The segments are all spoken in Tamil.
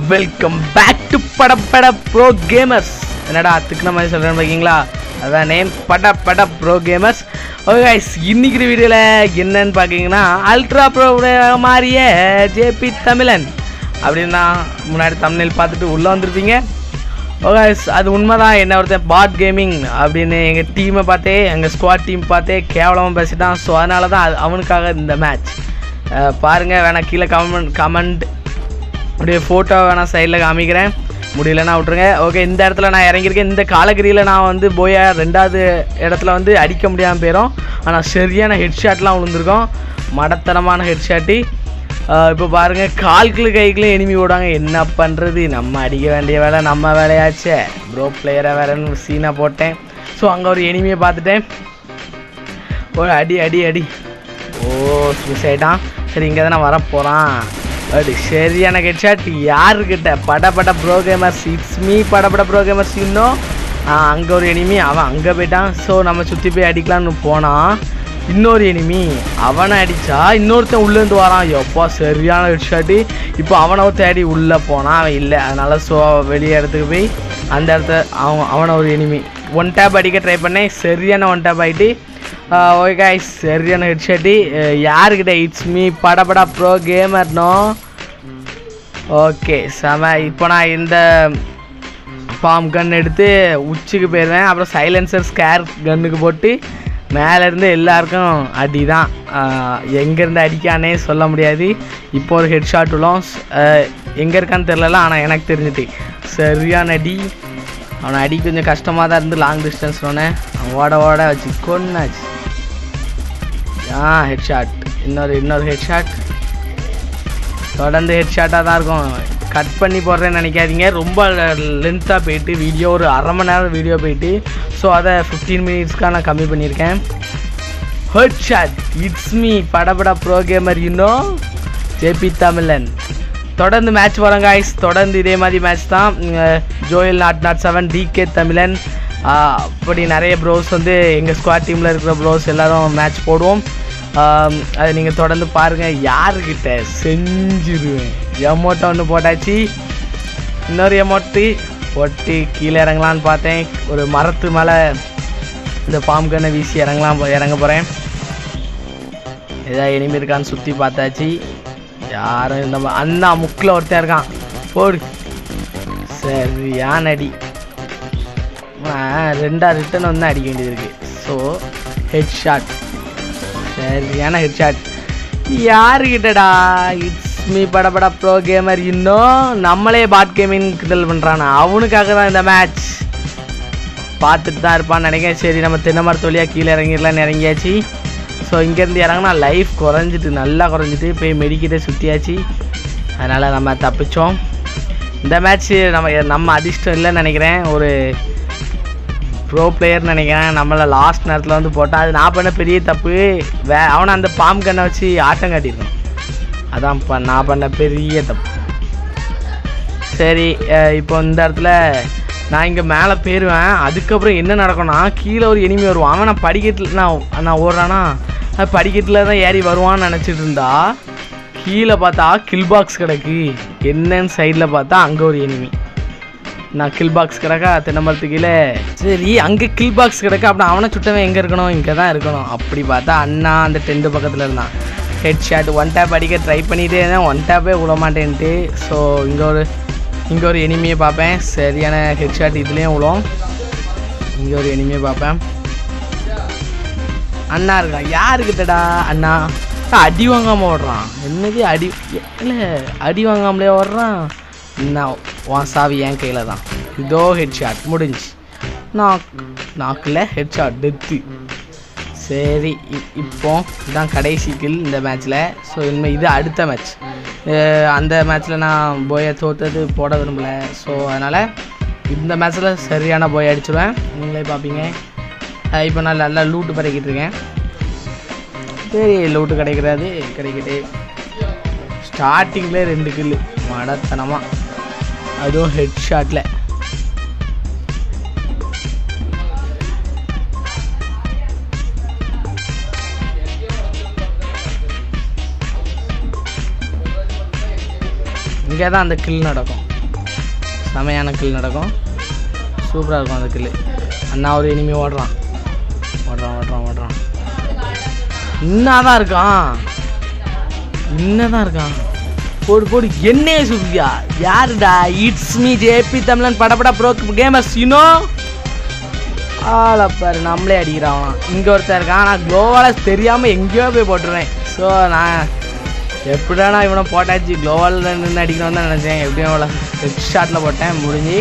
Welcome back to Padapada bro gamers என்னடா திக்குன மாதிரி சொல்கிறேன்னு பார்த்தீங்களா அதான் நேம் பட Padapada bro gamers okay guys இன்னைக்கு வீடியோவில் என்னன்னு பார்த்தீங்கன்னா அல்ட்ரா ப்ரோ மாறிய ஜேபி தமிழன் அப்படின்னா முன்னாடி தமிழில் பார்த்துட்டு உள்ளே வந்திருப்பீங்க ஓகே அது உண்மைதான் என்ன ஒருத்தன் பாட் கேமிங் அப்படின்னு எங்கள் டீமை பார்த்தே எங்கள் ஸ்குவாட் டீம் பார்த்தே கேவலமாக பேசிட்டான் ஸோ அதனால தான் அது அவனுக்காக இந்த மேட்ச் பாருங்கள் வேணா கீழே கமெண்ட் கமெண்ட் அப்படியே ஃபோட்டோ வேணால் சைடில் காமிக்கிறேன் முடியலன்னா விட்ருங்க ஓகே இந்த இடத்துல நான் இறங்கியிருக்கேன் இந்த காலகிரியில் நான் வந்து போய ரெண்டாவது இடத்துல வந்து அடிக்க முடியாமல் போயிடும் ஆனால் சரியான ஹெட்ஷாட்லாம் விழுந்திருக்கோம் மடத்தனமான ஹெட்ஷாட்டு இப்போ பாருங்கள் கால்குலு கைக்குள்ளே எனிமி ஓடாங்க என்ன பண்ணுறது நம்ம அடிக்க வேண்டிய வேலை நம்ம வேலையாச்சே ப்ரோ பிளேயரை வேறன்னு சீனாக போட்டேன் ஸோ அங்கே ஒரு எனிமியை பார்த்துட்டேன் ஒரு அடி அடி அடி ஓ மிஸ் ஆயிட்டான் சரி இங்கே தானே வரப்போகிறான் அப்படி சரியான ஹெட்ஷாட் யாருக்கிட்ட பட Padapada bro gamers it's me Padapada bro gamers இன்னும் அங்கே ஒரு எனிமி அவன் அங்கே போயிட்டான் ஸோ நம்ம சுற்றி போய் அடிக்கலாம்னு போனான் இன்னொரு எனிமி அவனை அடித்தா இன்னொருத்தன் உள்ளேருந்து வரான் எப்பா சரியான ஹெட்ஷாட்டு இப்போ அவனை தேடி உள்ளே போனான் அவன் இல்லை அதனால் ஸோ வெளியே இடத்துக்கு போய் அந்த இடத்த அவன் அவனை ஒரு எனிமி ஒன் டேப் அடிக்க ட்ரை பண்ணேன் சரியான ஒன் டேப் ஆகிட்டு ஓகே காய்ஸ் சரியான ஹெட்ஷாட்டு யாருக்கிட்ட இட்ஸ் மீ படபடா ப்ரோ கேமர்னோ ஓகே செம இப்போ நான் இந்த பாம் கன் எடுத்து உச்சிக்கு போயிடுவேன் அப்புறம் சைலன்சர் ஸ்கேர் கன்னுக்கு போட்டு மேலேருந்து எல்லாருக்கும் அடி தான் எங்கேருந்து அடிக்கானே சொல்ல முடியாது இப்போ ஒரு ஹெட் ஷாட் விழும் எங்கே இருக்கான்னு தெரிலல ஆனால் எனக்கு தெரிஞ்சுட்டு சரியான அடி அவனை அடி கொஞ்சம் கஷ்டமாக தான் இருந்து லாங் டிஸ்டன்ஸ் அவனை அவன் ஓட ஓட வச்சு கொன்னாச்சு ஆ ஹெட் ஷாட் இன்னொரு இன்னொரு ஹெட் ஷாட் தொடர்ந்து ஹெட் ஷாட்டாக தான் இருக்கும் கட் பண்ணி போடுறேன்னு நினைக்காதீங்க ரொம்ப லென்த்தாக போயிட்டு வீடியோ ஒரு அரை மணி நேரம் வீடியோ போயிட்டு ஸோ அதை ஃபிஃப்டீன் மினிட்ஸ்க்காக நான் கம்மி பண்ணியிருக்கேன் headshot it's me Padapada bro gamer இன்னும் ஜேபி தமிழன் தொடர்ந்து மேட்ச் வரோம் காய்ஸ் தொடர்ந்து இதே மாதிரி மேட்ச் தான் Joel naught naught seven DK Tamilan அப்படி நிறைய ப்ரோஸ் வந்து எங்கள் ஸ்குவாட் டீமில் இருக்கிற ப்ரோஸ் எல்லோரும் மேட்ச் போடுவோம் அதை நீங்கள் தொடர்ந்து பாருங்கள் யாருக்கிட்ட செஞ்சிருவேன் எமௌண்ட்டை ஒன்று போட்டாச்சு இன்னொரு எமௌண்ட்டு போட்டு கீழே இறங்கலான்னு பார்த்தேன் ஒரு மரத்து மேலே இந்த பாம்பு கண்ணை வீசி இறங்கலாம் இறங்க போகிறேன் ஏதாவது எனிமி இருக்கான்னு சுற்றி பார்த்தாச்சு யாரும் இந்த அண்ணா முக்கில் ஒருத்தன் இருக்கான் போடு சரியான அடி ரெண்டா ரிட்டன் வந்து அடிக்க வேண்டியது இருக்குது ஸோ ஹெட் ஷாட் சரியான ஹெட் ஷாட் யாருக்கிட்டடா it's me Padapada bro gamer இன்னும் நம்மளே பாட் கேமிங் கிண்டல் பண்ணுறானா அவனுக்காக தான் இந்த மேட்ச் பார்த்துட்டு தான் இருப்பான்னு நினைக்கிறேன் சரி நம்ம தென்னை மரத்து வழியாக கீழே இறங்கிடலான்னு இறங்கியாச்சு ஸோ இங்கேருந்து இறங்கினா லைஃப் குறைஞ்சிட்டு நல்லா குறைஞ்சிட்டு போய் மெடிக்கிட்டே சுற்றியாச்சு அதனால் நம்ம தப்பிச்சோம் இந்த மேட்ச்சு நம்ம நம்ம அதிர்ஷ்டம் இல்லைன்னு நினைக்கிறேன் ஒரு ப்ரோ பிளேயர்னு நினைக்கிறேன் நம்மளை லாஸ்ட் நேரத்தில் வந்து போட்டான் அது நான் பண்ண பெரிய தப்பு வே அவனை அந்த பாம்பு கண்ணை வச்சு ஆட்டம் காட்டியிருக்கான் அதான் ப நான் பண்ண பெரிய தப்பு சரி இப்போ இந்த இடத்துல நான் இங்கே மேலே போயிடுவேன் அதுக்கப்புறம் என்ன நடக்கும்னா கீழே ஒரு எனிமி வருவான் அவன் நான் படிக்கட்டில் நான் நான் ஓடுறானா அது படிக்கட்டில் தான் ஏறி வருவான்னு நினச்சிட்டு இருந்தா கீழே பார்த்தா கில் பாக்ஸ் கிடக்கு என்னன்னு சைடில் பார்த்தா அங்கே ஒரு எனிமி நான் கில் பாக்ஸ் கிடக்கா தென்னமரத்து கீழே சரி அங்கே கில் பாக்ஸ் கிடக்கா அப்படி அவனை சுட்டவன் எங்கே இருக்கணும் இங்கே தான் இருக்கணும் அப்படி பார்த்தா அண்ணா அந்த டென்ட்டு பக்கத்தில் இருந்தான் ஹெட் ஷாட் ஒன் டேப் அடிக்க ட்ரை பண்ணிகிட்டே இருந்தேன் ஒன் டேப்பே விட மாட்டேன்ட்டு ஸோ இங்கே ஒரு இங்கே ஒரு எனிமியை பார்ப்பேன் சரியான ஹெட் ஷாட் இதுலேயும் விழும் இங்கே ஒரு எனிமியை பார்ப்பேன் அண்ணா இருக்கான் யாருக்கிட்டடா அண்ணா அடி வாங்காமல் ஓடுறான் என்னது அடி இல்லை அடி வாங்காமலே ஓடுறான் நான் உன் சாவி என் கையில் தான் இதோ ஹெட் ஷாட் முடிஞ்சு நாக் நாக்கில் ஹெட் ஷாட் டெத்து சரி இப்போ இதுதான் கடைசி கில் இந்த மேட்ச்சில் ஸோ இனிமேல் இது அடுத்த மேட்ச் அந்த மேட்ச்சில் நான் போயை தோத்தது போட விரும்பலை ஸோ அதனால் இந்த மேட்ச்சில் சரியான போய் அடிச்சிடுவேன் நீங்களே பார்ப்பீங்க இப்போ நான் நல்லா லூட்டு பறக்கிட்டு இருக்கேன் சரி லூட்டு கிடைக்கிறாது கிடைக்கிட்டே ஸ்டார்டிங்கில் ரெண்டு கில்லு மடத்தனமாக அதுவும் ஹெட் ஷாட்டில் இங்கே தான் அந்த கில் நடக்கும் செமையான கில் நடக்கும் சூப்பராக இருக்கும் அந்த கில் அண்ணா ஒரு இனிமே ஓடுறான் ஓடுறான் ஓடுறான் ஓடுறான் இன்னாதான் இருக்கான் இன்னதான் இருக்கான் போடு போடு என்னையே சுத்தியா யாருடா இட்ஸ் மீ ஜேபி தமிழன் படபட ப்ரோ கேமர்ஸ் யூனோ ஆளை பாரு நம்மளே அடிக்கிறான் இங்கே ஒருத்தன் இருக்கான் நான் க்ளோவால் தெரியாமல் எங்கேயோ போய் போட்டுருவேன் ஸோ நான் எப்படிடா நான் இவனை போட்டாச்சு க்ளோவால் நின்று அடிக்கணும்னு தான் நினச்சேன் எப்படியும் அவளை ஹெட் ஷாட்டில் போட்டேன் முடிஞ்சு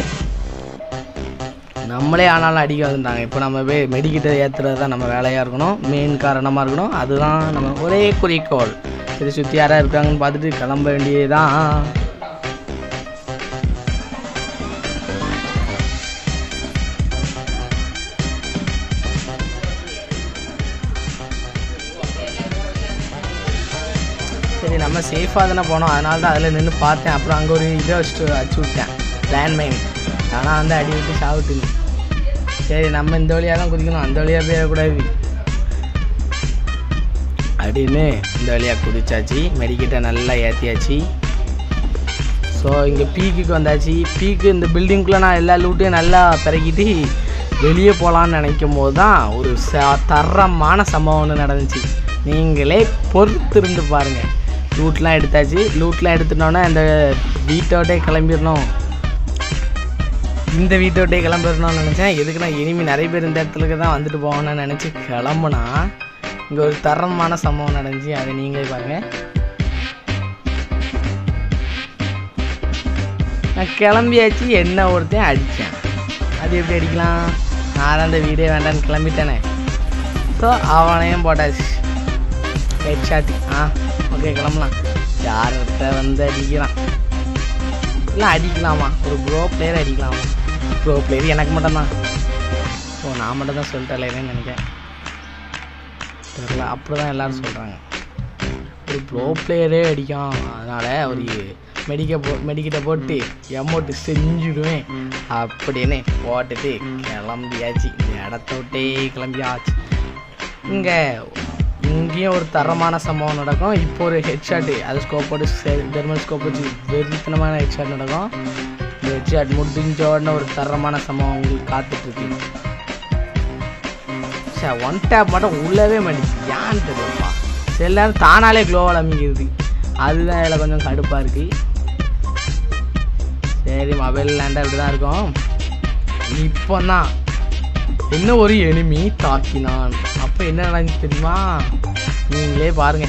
நம்மளே ஆனாலும் அடிக்க வந்துட்டாங்க இப்போ நம்ம போய் மெடிக்கிட்ட ஏற்றுறது தான் நம்ம வேலையாக இருக்கணும் மெயின் காரணமாக இருக்கணும் அதுதான் நம்ம ஒரே குறிக்கோள் சரி சுற்றி யாராக இருக்காங்கன்னு பார்த்துட்டு கிளம்ப வேண்டியதுதான் சரி நம்ம சேஃபாக தானே போனோம் அதனால தான் அதில் நின்று பார்த்தேன் அப்புறம் அங்கே ஒரு இதை வச்சுட்டு வச்சு விட்டேன் லேண்ட்மைன் ஆனால் வந்து அடி விட்டு சாப்பிட்டுங்க சரி நம்ம இந்த வழியாக தான் குதிக்கணும் அந்த வழியாக போயிடக்கூடாது அப்படின்னு இந்த வழியாக குதிச்சாச்சு மெடிக்கிட்ட நல்லா ஏற்றியாச்சு ஸோ இங்கே பீக்குக்கு வந்தாச்சு பீக்கு இந்த பில்டிங்குள்ளே நான் எல்லா லூட்டையும் நல்லா பிறக்கிட்டு வெளியே போகலான்னு நினைக்கும் போது தான் ஒரு ச தரமான சம்பவம் ஒன்று நடந்துச்சு நீங்களே பொறுத்திருந்து பாருங்கள் லூட்லாம் எடுத்தாச்சு லூட்லாம் எடுத்துட்டோன்னே இந்த வீட்டோட்டே கிளம்பிடணும் இந்த வீட்டோட்டே கிளம்பிடணும்னு நினச்சேன் எதுக்கு நான் இனிமே நிறைய பேர் இந்த இடத்துக்கு தான் வந்துட்டு போகணும்னு நினச்சி கிளம்புனா இங்கே ஒரு தரமான சம்பவம் நடந்துச்சு அதை நீங்களே பாருங்கள் நான் கிளம்பியாச்சு என்ன ஒருத்தன் அடித்தேன் அது எப்படி அடிக்கலாம் நான் தான் அந்த வீடே வேண்டான்னு கிளம்பிட்டேனே ஸோ அவனையும் போட்டாச்சு ஹெட் ஷாட் ஆ ஓகே கிளம்பலாம் யார்கிட்ட வந்து அடிக்கிறான் இல்லை அடிக்கலாமா ஒரு ப்ரோ பிளேயர் அடிக்கலாமா ப்ரோ பிளேயர் எனக்கு மட்டும்தான் ஓ நான் மட்டும் தான் சொல்லிட்டேன் நினைக்கிறேன் தெரியல அப்படி தான் எல்லோரும் சொல்கிறாங்க ஒரு ப்ரோ பிளேயரே அடிக்கும் அதனால் ஒரு மெடிக்க போ மெடிக்கிட்ட போட்டு எமௌண்ட்டு செஞ்சுடுவேன் அப்படின்னு போட்டுட்டு கிளம்பியாச்சு இந்த இடத்த விட்டே கிளம்பியாச்சு இங்கே இங்கேயும் ஒரு தரமான சம்பவம் நடக்கும் இப்போ ஒரு ஹெட்ஷாட்டு அது ஸ்கோப் போட்டு தெர்மல் ஸ்கோப் வச்சு வெறித்தனமான ஹெட்ஷாட் நடக்கும் இந்த ஹெட்ஷாட் முடிஞ்ச உடனே ஒரு தரமான சம்பவம் உங்களுக்கு காத்துட்ருக்கு சார் ஒன் டேப் மட்டும் உள்ளவே மாட்டேங்குது ஏன்னு தெரியலப்பா சில நேரம் தானாலே க்ளோவால் அமைக்கிறது அதுதான் இதில் கொஞ்சம் கடுப்பாக இருக்குது சரி மொபைல் லேண்டாக இப்படி தான் இருக்கும் இப்போ தான் என்ன ஒரு எனிமி தாக்கினான் அப்போ என்ன நடந்துச்சு தெரியுமா நீங்களே பாருங்க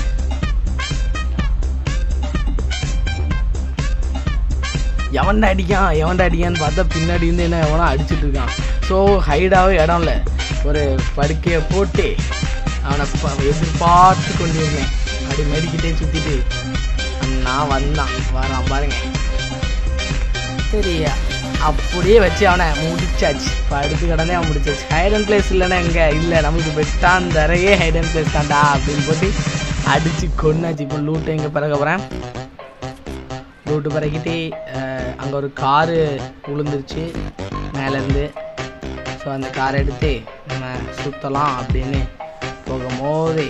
எவன்டா அடிக்கான் எவன்டா அடிக்கான்னு பார்த்தா பின்னாடி இருந்து என்ன எவனோ அடிச்சிட்டு இருக்கான் ஸோ ஹைடாகவே இடம் இல்லை ஒரு படுக்கையை போட்டு அவனை ப- எதிர்பார்த்து கொண்டு இருந்தேன் அப்படி மெடிக்கிட்டே சுற்றிட்டு நான் வந்தான் வரான் பாருங்க சரி அப்படியே வச்சு அவனை முடிச்சாச்சு படுத்து கடனே அவன் முடிச்சாச்சு ஹைடன் பிளேஸ் இல்லைன்னா எங்க இல்லை நமக்கு பெட்டான் தரையே ஹைடன் பிளேஸ் தான்டா அப்படின்னு போட்டு அடிச்சு கொண்டாச்சு இப்போ லூட்டை எங்கே பிறக்க போகிறேன் லூட்டு பிறக்கிட்டு அங்கே ஒரு காரு விழுந்துருச்சு மேலேருந்து ஸோ அந்த காரை எடுத்து நம்ம சுற்றலாம் அப்படின்னு போகும்போது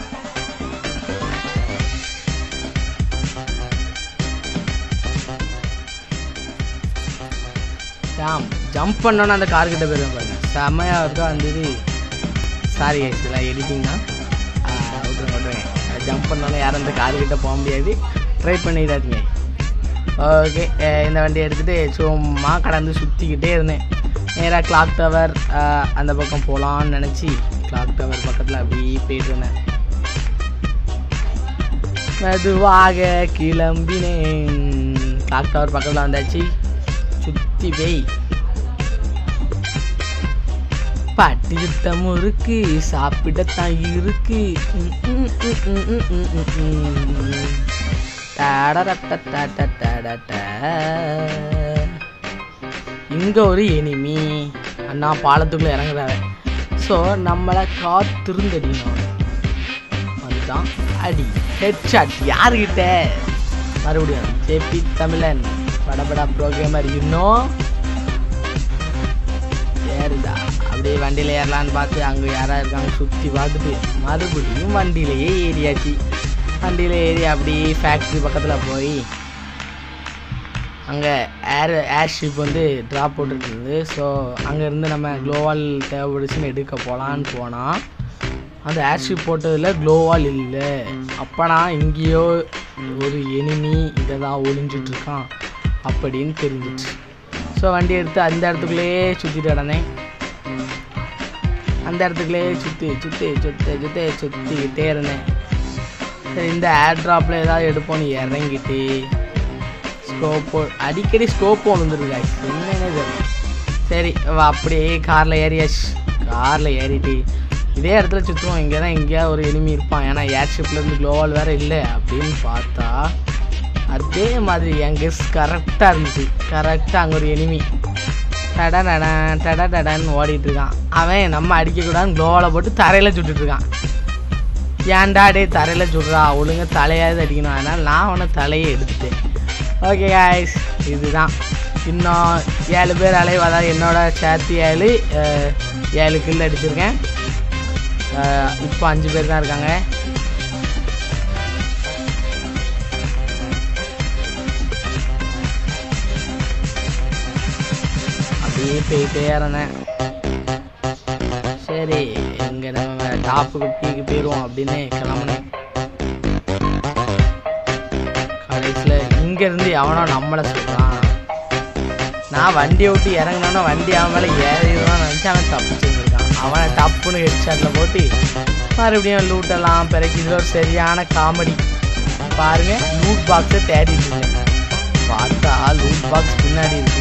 ஜாம் ஜம்ப் பண்ணோன்னே அந்த கார் கிட்ட போயிருவேன் பாருங்க செம்மையாக இருக்கா அந்த இது சாரி இதெல்லாம் எடிட்டிங் தான் விட்ருங்க விட்ருங்க ஜம்ப் பண்ணோன்னே யாரும் அந்த கார் கிட்ட போக முடியாது ட்ரை பண்ணிடாதீங்க ஓகே இந்த வண்டியை எடுத்துகிட்டு சும்மா கடந்து சுற்றிக்கிட்டே இருந்தேன் நேராக கிளாக் டவர் அந்த பக்கம் போகலான்னு நினச்சி கிளாக் டவர் பக்கத்தில் அப்படியே போயிட்டு இருந்தேன் மெதுவாக கிளம்பினேன் கிளாக் டவர் பக்கத்தில் வந்தாச்சு சுற்றி போய் பாட்டி சுத்தம் இருக்கு சாப்பிடத்தான் இருக்கு ம், ம், ம், ம், ம், ம், ம், ம். டடடடடடடடட. இங்க ஒரு எனிமி அண்ணா பாலத்துக்குள்ள இறங்குறாரு ஸோ நம்மளை காத்திருந்தடினோம் அதுதான் அடி ஹெட்ஷாட் யாருக்கிட்ட மறுபடியும் ஜேபி தமிழன் படபடா ப்ரோக்ராமர் இன்னும் ஏறுதா அப்படியே வண்டியில் ஏறலான்னு பார்த்து அங்கே யாராக இருக்காங்க சுற்றி பார்த்துட்டு மறுபடியும் வண்டியிலேயே ஏறியாச்சு வண்டியில் ஏறி அப்படியே ஃபேக்ட்ரி பக்கத்தில் போய் அங்கே ஏர் ஏர் ஷிப் வந்து ட்ராப் போட்டுட்டு இருந்தது ஸோ அங்கேருந்து நம்ம க்ளோவால் தேவைப்படுச்சுன்னு எடுக்க போகலான்னு போனால் அந்த ஏர்ஷிப் போட்டதில் க்ளோவால் இல்லை அப்போனா இங்கேயோ ஒரு எனிமி இதை தான் ஒளிஞ்சிட்டு இருக்கான் அப்படின்னு தெரிஞ்சிச்சு ஸோ வண்டி எடுத்து அந்த இடத்துக்குள்ளேயே சுற்றிட்டு கிடந்தேன் அந்த இடத்துக்குள்ளேயே சுற்றி சுற்றி சுற்றி சுற்றி சுற்றிக்கிட்டே இருந்தேன் சரி இந்த ஏர் ட்ராப்பில் ஏதாவது எடுப்போம்னு இறங்கிட்டு ஸ்கோப்போ அடிக்கடி ஸ்கோப்போ வந்துருக்கு என்னன்னு தெரியல சரி அவ அப்படியே காரில் ஏறியாச்சு காரில் ஏறிட்டு இதே இடத்துல சுற்றுவோம் இங்கே தான் எங்கேயாவது ஒரு எனிமி இருப்பான் ஏன்னா ஏர்ஷிப்லேருந்து க்ளோவால் வேறு இல்லை அப்படின்னு பார்த்தா அதே மாதிரி என் கெஸ் கரெக்டாக இருந்துச்சு கரெக்டாக அங்கே ஒரு எனிமி டட டடன் டட டடன்னு ஓடிட்டு இருக்கான் அவன் நம்ம அடிக்கக்கூடாதுன்னு க்ளோவால் போட்டு தரையில் சுட்டுட்டு இருக்கான் ஏன்டா டே தரையில் சுடுறா ஒழுங்கா தலையாவது அடிக்கணும் அதனால் நான் அவனை தலையை எடுத்துட்டேன் ஓகே காய்ஸ் இதுதான் இன்னும் ஏழு பேர் அலைவ் அதாவது என்னோட சேர்த்து ஏழு அஹ், ஏழு கில் அடிச்சிருக்கேன் அஹ், இப்போ அஞ்சு பேர் தான் இருக்காங்க அப்படியே போயிட்டே இருந்தேன் சரி எங்க நம்ம டாப்புக்கு பீக்கு போயிடுவோம் அப்படின்னு கிளம்புனேன் கடைசியில் இங்கேருந்து எவனோ நம்மளை சொல்கிறான் நான் வண்டியை விட்டு இறங்கினோன்னா வண்டி அவன் மேலே ஏறிடுவான்னு நினச்சி அவன் தப்பிச்சுருக்கான் அவனை டப்புன்னு ஹெட்ஷாட்டில் போட்டு மறுபடியும் லூட்டெல்லாம் பிறகு இதில் ஒரு சரியான காமெடி பாருங்க லூட் பாக்ஸை தேடிட்டு இருக்கேன் பார்த்தா லூட் பாக்ஸ் பின்னாடி இருக்கு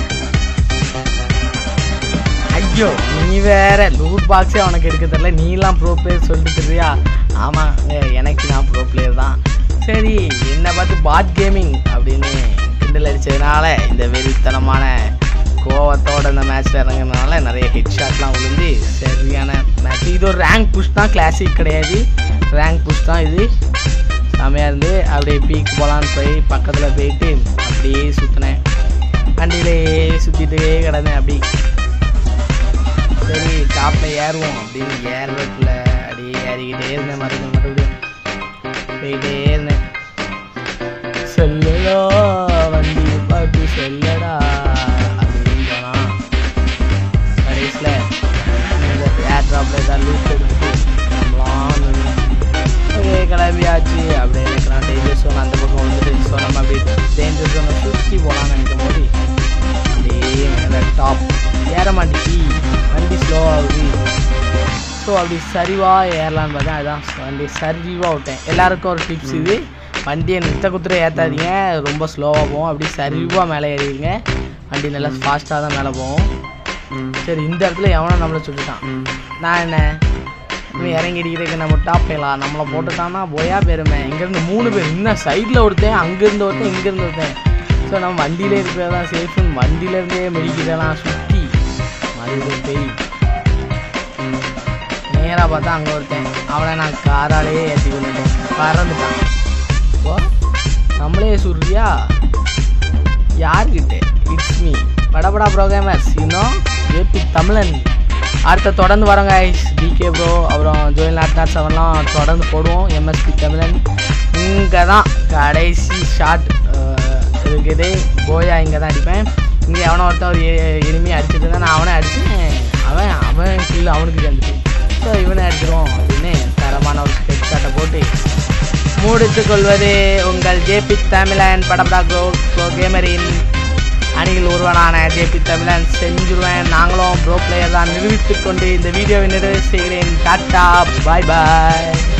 ஐயோ நீ வேற லூட் பாக்ஸே உனக்கு எடுக்க தெரியல நீலாம் ப்ரோ பிளேயர் சொல்லிட்டு தெரியா ஆமாம் எனக்கு நான் ப்ரோ பிளேயர் தான் சரி என்னை பார்த்து பாட் கேமிங் அப்படின்னு கிண்டல் அடிச்சதுனால இந்த வெறித்தனமான கோவத்தோட இந்த மேட்ச்சில் இறங்குறதுனால நிறைய ஹெட் ஷாட்லாம் விழுந்து சரியான மேட்ச் இது ஒரு ரேங்க் புஷ் தான் கிளாசிக் கிடையாது ரேங்க் புஷ் தான் இது செமையாக இருந்து அப்படியே பீக் போகலான்னு போய் பக்கத்தில் போயிட்டு அப்படியே சுற்றினேன் வண்டியிலே சுற்றிட்டே கிடந்தேன் அப்படி சரி டாப்பில் ஏறுவோம் அப்படின்னு ஏறுறதுக்குள்ள அப்படியே ஏறிக்கிட்டே இருந்தேன் மறுபடியும் மறுபடியும் போயிட்டே இருந்தேன் செல்லடா வண்டி பாட்டு செல்லடா அப்படின்னு போனான் கடைசியில் இந்த ஏர் ட்ராப்பில் ஏதாவது லூட் எடுத்துட்டு நம்மளாம் ஓகே கிளம்பியாச்சு அப்படியே நினைக்கிறேன் டேஞ்சர் சோன் அந்த பக்கம் வந்துட்டு ஸோ நம்ம அப்படியே டேஞ்சர் சோனை சுற்றி போகலான்னு நினைக்கும் போது அப்படியே மேலே டாப் ஏற மாட்டேங்கி வண்டி ஸ்லோ ஆகுது ஸோ அப்படி சரிவாக ஏறலான்னு பார்த்தேன் அதான் வண்டி சரிவாக விட்டேன் எல்லாருக்கும் ஒரு டிப்ஸ் இது வண்டியை நித்த குத்துற ஏற்றாதீங்க ரொம்ப ஸ்லோவாக போகும் அப்படி சரிவாக மேலே ஏறிடுங்க வண்டி நல்லா ஃபாஸ்ட்டாக தான் மேலே போகும் சரி இந்த இடத்துல எவனோ நம்மளை சுட்டுட்டான் நான் என்ன இவன் இறங்கி அடிக்கிறதுக்கு நம்ம டாப் போயிடலாம் நம்மளை போட்டுட்டான்னா போயா பேருமே இங்கேருந்து மூணு பேர் இன்னும் சைடில் ஒருத்தன் அங்கேருந்து ஒருத்தன் இங்கேருந்து ஒருத்தன் ஸோ நம்ம வண்டியிலே இருக்கிறது தான் சேஃப்னு வண்டியிலேருந்தே மெடிக்கிறதெல்லாம் சுற்றி மறுபடியும் போய் நேராக பார்த்தா அங்கே ஒருத்தன் அவனை நான் காராலேயே ஏற்றி கொண்டுட்டேன் பறந்துட்டான் ஓ நம்மளே சுடுறியா யார்கிட்ட இட்ஸ் மீ படபடா ப்ரோக்ராமர்ஸ் இன்னும் ஏபி தமிழன் அடுத்த தொடர்ந்து வரோங்க டிகே ப்ரோ அப்புறம் ஜோயல் நாட் நாட் செவன்லாம் தொடர்ந்து போடுவோம் எம்எஸ்பி தமிழன் இங்கே தான் கடைசி ஷாட் இருக்குது போயா இங்கே தான் அடிப்பேன் இங்கே அவனை ஒருத்தன் ஒரு எளிமையை அடிச்சுட்டு இருந்தான் நான் அவனை அடிச்சேன் அவன் அவன் கீழே அவனுக்கு சேர்ந்துட்டு ஸோ இவனை அடிச்சிருவோம் அப்படின்னு தரமான ஒரு ஸ்கெட் ஷாட்டை போட்டு முடித்துக் கொள்வது உங்கள் ஜேபி தமிழன் படபடா க்ரோ ப்ரோ கேமரின் அணியில் ஒருவனான ஜேபி தமிழன் செஞ்சுருவேன் நாங்களும் ப்ரோ பிளேயர் தான் நிரூபித்துக் கொண்டு இந்த வீடியோவை நிறைவு செய்கிறேன் டாட்டா பாய் பாய்